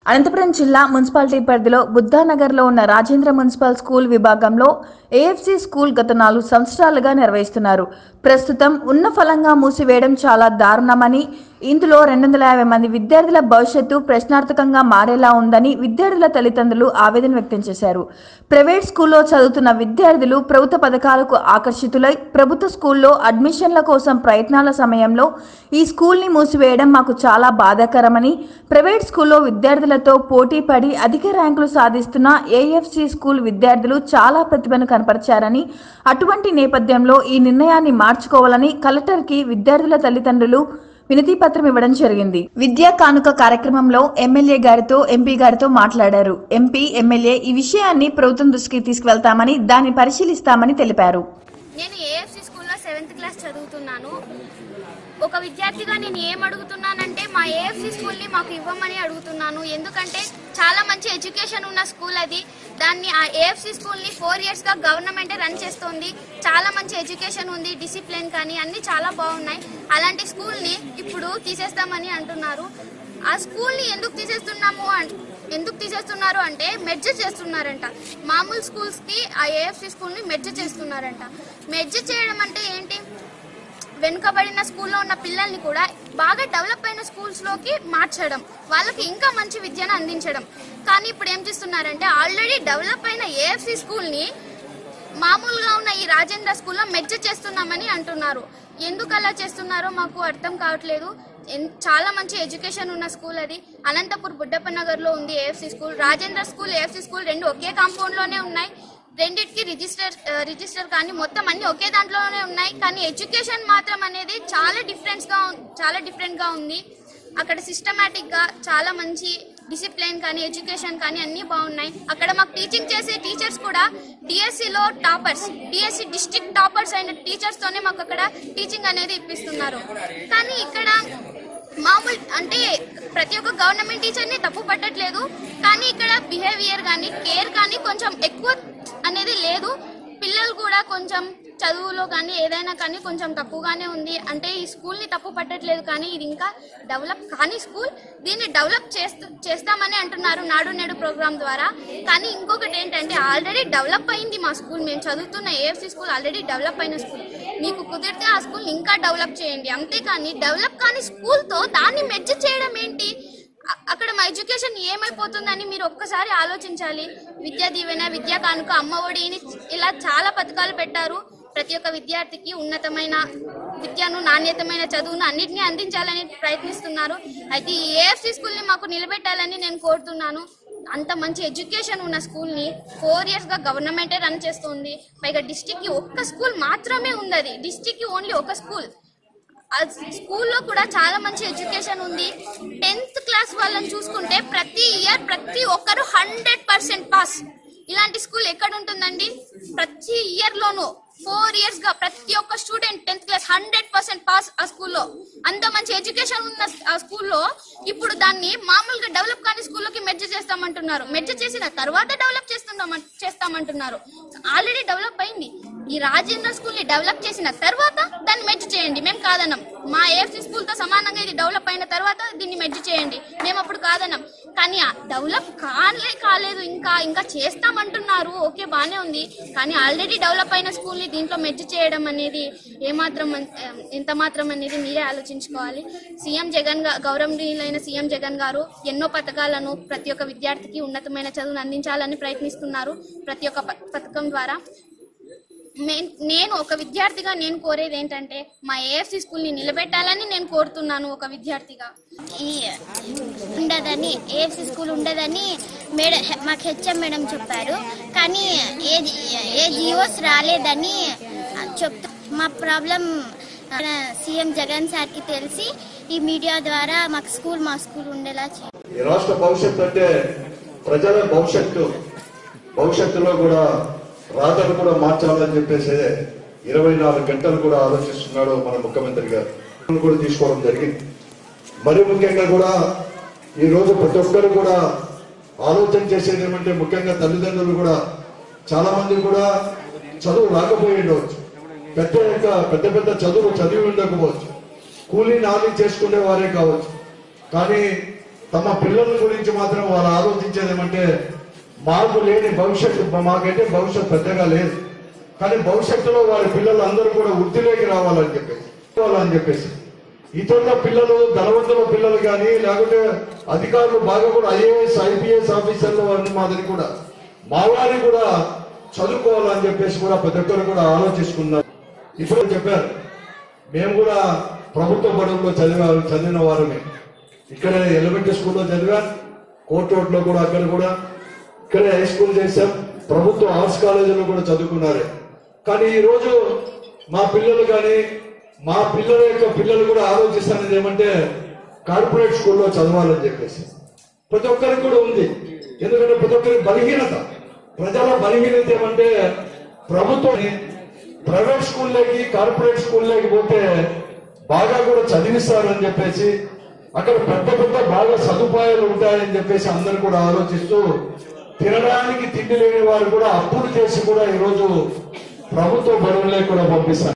అనంతపురం జిల్లా మున్సిపాలిటీ పరిధిలో బుద్ధానగర్లో ఉన్న రాజేంద్ర మున్సిపల్ స్కూల్ విభాగంలో ఏఎఫ్సి స్కూల్ గత నాలుగు సంవత్సరాలుగా నిర్వహిస్తున్నారు ప్రస్తుతం ఉన్న ఫలంగా మూసివేయడం చాలా దారుణమని ఇందులో రెండు వందల యాభై మంది విద్యార్థుల భవిష్యత్తు ప్రశ్నార్థకంగా మారేలా ఉందని విద్యార్థుల తల్లిదండ్రులు ఆవేదన వ్యక్తం చేశారు ప్రైవేట్ స్కూల్లో చదువుతున్న విద్యార్థులు ప్రభుత్వ పథకాలకు ఆకర్షితులై ప్రభుత్వ స్కూల్లో అడ్మిషన్ల కోసం ప్రయత్నాల సమయంలో ఈ స్కూల్ని మూసివేయడం మాకు చాలా బాధాకరమని ప్రైవేట్ స్కూల్లో విద్యార్థులతో పోటీ పడి అధిక ర్యాంకులు సాధిస్తున్న ఏఎఫ్సి స్కూల్ విద్యార్థులు చాలా ప్రతిభను కనపరిచారని అటువంటి నేపథ్యంలో ఈ నిర్ణయాన్ని మార్చుకోవాలని కలెక్టర్కి విద్యార్థుల తల్లిదండ్రులు వినతి పత్రం ఇవ్వడం జరిగింది విద్యా కానుక కార్యక్రమంలో ఎమ్మెల్యే గారితో ఎంపీ గారితో మాట్లాడారు ఎంపీ ఎమ్మెల్యే ఈ విషయాన్ని ప్రభుత్వం దృష్టికి తీసుకువెళ్తామని దాన్ని పరిశీలిస్తామని తెలిపారు నేను ఏఎఫ్సి స్కూల్లో సెవెంత్ క్లాస్ చదువుతున్నాను ఒక విద్యార్థిగా నేను ఏం అడుగుతున్నానంటే మా ఏఎఫ్సి స్కూల్ని మాకు ఇవ్వమని అడుగుతున్నాను ఎందుకంటే చాలా మంచి ఎడ్యుకేషన్ ఉన్న స్కూల్ అది దాన్ని ఆ ఏఎఫ్సి స్కూల్ని ఫోర్ ఇయర్స్గా గవర్నమెంటే రన్ చేస్తుంది చాలా మంచి ఎడ్యుకేషన్ ఉంది డిసిప్లిన్ కానీ అన్నీ చాలా బాగున్నాయి అలాంటి స్కూల్ని ఇప్పుడు తీసేస్తామని అంటున్నారు ఆ స్కూల్ని ఎందుకు తీసేస్తున్నాము అన్- ఎందుకు తీసేస్తున్నారు అంటే మెర్జ్ చేస్తున్నారంట మామూలు స్కూల్స్కి ఆ ఏఎఫ్సి స్కూల్ని మెర్జ్ చేస్తున్నారంట మెర్జ్ చేయడం అంటే ఏంటి వెనుకబడిన స్కూల్లో ఉన్న పిల్లల్ని కూడా బాగా డెవలప్ అయిన స్కూల్స్లోకి మార్చడం వాళ్ళకి ఇంకా మంచి విద్యను అందించడం కానీ ఇప్పుడు ఏం చేస్తున్నారంటే ఆల్రెడీ డెవలప్ అయిన ఏఎఫ్సి స్కూల్ని మామూలుగా ఉన్న ఈ రాజేంద్ర స్కూల్లో మెర్జ్ చేస్తున్నామని అంటున్నారు ఎందుకు అలా చేస్తున్నారో మాకు అర్థం కావట్లేదు ఎన్- చాలా మంచి ఎడ్యుకేషన్ ఉన్న స్కూల్ అది అనంతపూర్ బుడ్డప్ప నగర్ లో ఉంది AFC school Rajendra school AFC school రెండు ఒకే కాంపౌండ్ లోనే ఉన్నాయి రెండిటికి రిజిస్టర్ ఆ, రిజిస్టర్ కానీ మొత్తం అన్ని ఒకే దాంట్లోనే ఉన్నాయి కానీ ఎడ్యుకేషన్ మాత్రం అనేది చాలా డిఫరెన్స్ గా ఉం- చాలా డిఫరెంట్ గా ఉంది అక్కడ సిస్టమేటిక్ గా చాలా మంచి డిసిప్లిన్ కానీ ఎడ్యుకేషన్ కానీ అన్ని బాగున్నాయి అక్కడ మాకు టీచింగ్ చేసే టీచర్స్ కూడా డిఎస్సి లో టాపర్స్ డిఎస్సి డిస్ట్రిక్ట్ టాపర్స్ అయిన టీచర్స్ తోనే మాకు అక్కడ టీచింగ్ అనేది ఇప్పిస్తున్నారు కానీ ఇక్కడ మామూలు అంటే ప్రతి ఒక్క గవర్నమెంట్ టీచర్ ని తప్పు పట్టట్లేదు కానీ ఇక్కడ బిహేవియర్ కానీ కేర్ కానీ కొంచెం ఎక్కువ అనేది లేదు పిల్లలు కూడా కొంచెం చదువులో కానీ ఏదైనా కానీ కొంచెం తక్కువగానే ఉంది అంటే ఈ స్కూల్ ని తప్పు పట్టట్లేదు కానీ ఇది ఇంకా డెవలప్ కాని స్కూల్ దీన్ని డెవలప్ చేస్తూ చేస్తామని అంటున్నారు నాడు నేడు ప్రోగ్రామ్ ద్వారా కానీ ఇంకొకటి ఏంటంటే ఆల్రెడీ డెవలప్ అయింది మా స్కూల్ మేము చదువుతున్న ఏఎఫ్సి స్కూల్ ఆల్రెడీ డెవలప్ అయిన స్కూల్ మీకు కుదిరితే ఆ స్కూల్ ఇంకా డెవలప్ చేయండి అంతేకాని డెవలప్ కాని స్కూల్ తో దాన్ని మెర్జ్ చేయడం ఏంటి అ- అక్కడ మా ఎడ్యుకేషన్ ఏమైపోతుందని మీరు ఒక్కసారి ఆలోచించాలి విద్యా దీవెన విద్యా కానుక అమ్మ ఒడిని ఇలా చాలా పథకాలు పెట్టారు ప్రతి ఒక్క విద్యార్థికి ఉన్నతమైన విద్యను నాణ్యతమైన చదువును అన్నిటినీ అందించాలని ప్రయత్నిస్తున్నారు అయితే ఈ ఏఎఫ్సి స్కూల్ని మాకు నిలబెట్టాలని నేను కోరుతున్నాను అంత మంచి ఎడ్యుకేషన్ ఉన్న స్కూల్ని ఫోర్ ఇయర్స్ గా గవర్నమెంటే రన్ చేస్తుంది పైగా డిస్టిక్ కి ఒక్క స్కూల్ మాత్రమే ఉంది అది డిస్టిక్ కి ఓన్లీ ఒక స్కూల్ ఆ స్కూల్లో కూడా చాలా మంచి ఎడ్యుకేషన్ ఉంది టెన్త్ క్లాస్ వాళ్ళని చూసుకుంటే ప్రతి ఇయర్ ప్రతి ఒక్కరు హండ్రెడ్ పర్సెంట్ పాస్ ఇలాంటి స్కూల్ ఎక్కడ ఉంటుందండి ప్రతి ఇయర్ లోను ఫోర్ ఇయర్స్ గా ప్రతి ఒక్క student tenth class hundred percent pass ఆ స్కూల్లో అంత మంచి ఎడ్యుకేషన్ ఉన్న ఆ స్కూల్లో ఇప్పుడు దాన్ని మామూలుగా డెవలప్ కాని స్కూల్లోకి మెర్జ్ చేస్తామంటున్నారు మెర్జ్ చేసిన తర్వాత డెవలప్ చేస్తున్నాం చేస్తామంటున్నారు ఆల్రెడీ డెవలప్ అయింది ఈ రాజేంద్ర స్కూల్ ని డెవలప్ చేసిన తర్వాత దాన్ని మెర్జ్ చేయండి మేము కాదన్నాం మా ఏఎఫ్సి స్కూల్ తో సమానంగా ఇది డెవలప్ అయిన తర్వాత దీన్ని మెర్జ్ చేయండి మేము అప్పుడు కాదన్నాం కానీ డెవలప్ కాలే కాలేదు ఇంకా ఇంకా చేస్తామంటున్నారు ఓకే బానే ఉంది కానీ ఆల్రెడీ డెవలప్ అయిన స్కూల్ ని దీంట్లో మెర్జ్ చేయడం అనేది ఏమాత్రం అన్- ఎంత మాత్రం అనేది మీరే ఆలోచించుకోవాలి సీఎం జగన్ గా- గౌరవనీయులైన సీఎం జగన్ గారు ఎన్నో పథకాలను ప్రతి ఒక్క విద్యార్థికి ఉన్నతమైన చదువును అందించాలని ప్రయత్నిస్తున్నారు ప్రతి ఒక్క ప- పథకం ద్వారా మే- నేను ఒక విద్యార్థిగా నేను కోరేది ఏంటంటే మా ఏఎఫ్సి స్కూల్ ని నిలబెట్టాలని నేను కోరుతున్నాను ఒక విద్యార్థిగా ఈ ఉండదని ఏఎఫ్సి స్కూల్ ఉండదని మేడం మాకు హెచ్ఎం మేడం చెప్పారు కానీ ఏ ఏ జియోస్ రాలేదని చెప్తూ మా ప్రాబ్లం సీఎం జగన్ సార్కి తెలిసి ఈ మీడియా ద్వారా మాకు స్కూల్ మా స్కూల్ ఉండేలా చేయాలి ఈ రాష్ట్ర భవిష్యత్తు అంటే ప్రజల భవిష్యత్తు భవిష్యత్తులో కూడా రాతను కూడా మార్చాలని చెప్పేసి ఇరవై నాలుగు గంటలు కూడా ఆలోచిస్తున్నాడు మన ముఖ్యమంత్రి గారు ఇది కూడా తీసుకోవడం జరిగింది మరి ముఖ్యంగా కూడా ఈ రోజు ప్రతి ఒక్కరు కూడా ఆలోచన చేసేది ఏమంటే ముఖ్యంగా తల్లిదండ్రులు కూడా చాలా మంది కూడా చదువు రాకపోయి ఉండవచ్చు పెద్ద యొక్క పెద్ద పెద్ద చదువు చదివి ఉండకపోవచ్చు కూలీ నాలి చేసుకునే వారే కావచ్చు కానీ తమ పిల్లల గురించి మాత్రం వాళ్ళు ఆలోచించేది ఏమంటే మాకు లేని భవిష్యత్తు మాకైతే భవిష్యత్తు పెద్దగా లేదు కానీ భవిష్యత్తులో వారి పిల్లలు అందరూ కూడా వృత్తిలోకి రావాలని చెప్పేసి రావాలని చెప్పేసి ఇతరుల పిల్లలు ధనవంతుల పిల్లలు కానీ లేకుంటే అధికారులు బాగా కూడా ఐఏఎస్ ఐపీఎస్ ఆఫీసర్లు వారిని మాదిరి కూడా మా వారిని కూడా చదువుకోవాలని చెప్పేసి కూడా ప్రతి ఒక్కరు కూడా ఆలోచిస్తున్నారు ఇప్పుడు చెప్పారు మేము కూడా ప్రభుత్వ బడుల్లో చదివా చదివిన వారమే ఇక్కడ ఎలిమెంటరీ స్కూల్లో చదివా కోర్ట్ రోడ్లో కూడా అక్కడ కూడా ఇక్కడే హై స్కూల్ చేశాం ప్రభుత్వ ఆర్ట్స్ కాలేజీలో కూడా చదువుకున్నారు కానీ ఈ రోజు మా పిల్లలు కానీ మా పిల్లల యొక్క పిల్లలు కూడా ఆలోచిస్తున్నది ఏమంటే కార్పొరేట్ స్కూల్లో చదవాలని చెప్పేసి ప్రతి ఒక్కరికి కూడా ఉంది ఎందుకంటే ప్రతి ఒక్కరికి బలహీనత ప్రజల బలహీనత ఏమంటే ప్రభుత్వం ప్రైవేట్ స్కూల్లోకి కార్పొరేట్ స్కూల్లోకి పోతే బాగా కూడా చదివిస్తారని చెప్పేసి అక్కడ పెద్ద పెద్ద బాగా సదుపాయాలు ఉంటాయని చెప్పేసి అందరు కూడా ఆలోచిస్తూ తినడానికి తిండి లేని వారు కూడా అప్పులు చేసి కూడా ఈరోజు ప్రభుత్వ బడువులే కూడా పంపిస్తారు